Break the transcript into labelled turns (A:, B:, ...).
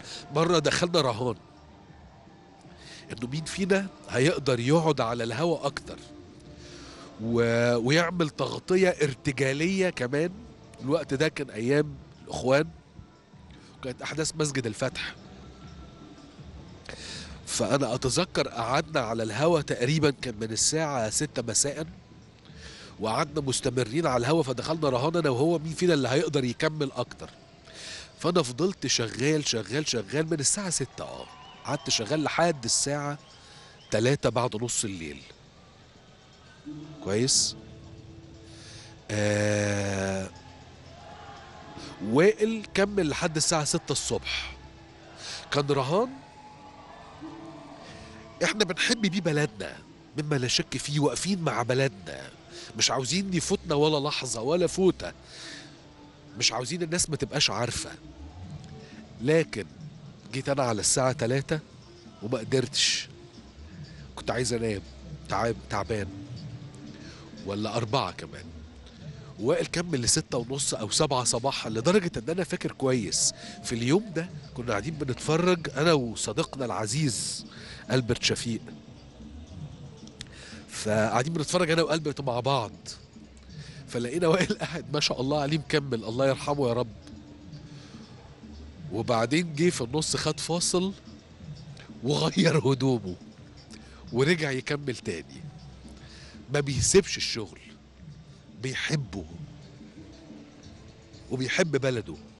A: مره دخلنا رهان انه مين فينا هيقدر يقعد على الهوا اكتر و... ويعمل تغطيه ارتجاليه كمان الوقت ده كان ايام الاخوان وكانت احداث مسجد الفتح فانا اتذكر قعدنا على الهوا تقريبا كان من الساعه 6 مساء وقعدنا مستمرين على الهوا فدخلنا رهان انا وهو مين فينا اللي هيقدر يكمل اكتر فانا فضلت شغال شغال شغال من الساعه 6 اه قعدت شغال لحد الساعه 3 بعد نص الليل كويس آه وائل كمل لحد الساعة 6 الصبح كان رهان احنا بنحب بيه بلدنا مما لا شك فيه واقفين مع بلدنا مش عاوزين يفوتنا ولا لحظة ولا فوتة مش عاوزين الناس ما تبقاش عارفة لكن جيت انا على الساعة 3 وما قدرتش كنت عايز انام تعب تعبان ولا أربعة كمان وائل كمل لستة ونص أو سبعة صباحا لدرجة إن أنا فاكر كويس في اليوم ده كنا قاعدين بنتفرج أنا وصديقنا العزيز ألبرت شفيق فقاعدين بنتفرج أنا وألبرت مع بعض فلقينا وائل قاعد ما شاء الله عليه مكمل الله يرحمه يا رب وبعدين جه في النص خد فاصل وغير هدومه ورجع يكمل تاني ما بيسيبش الشغل بيحبه وبيحب بلده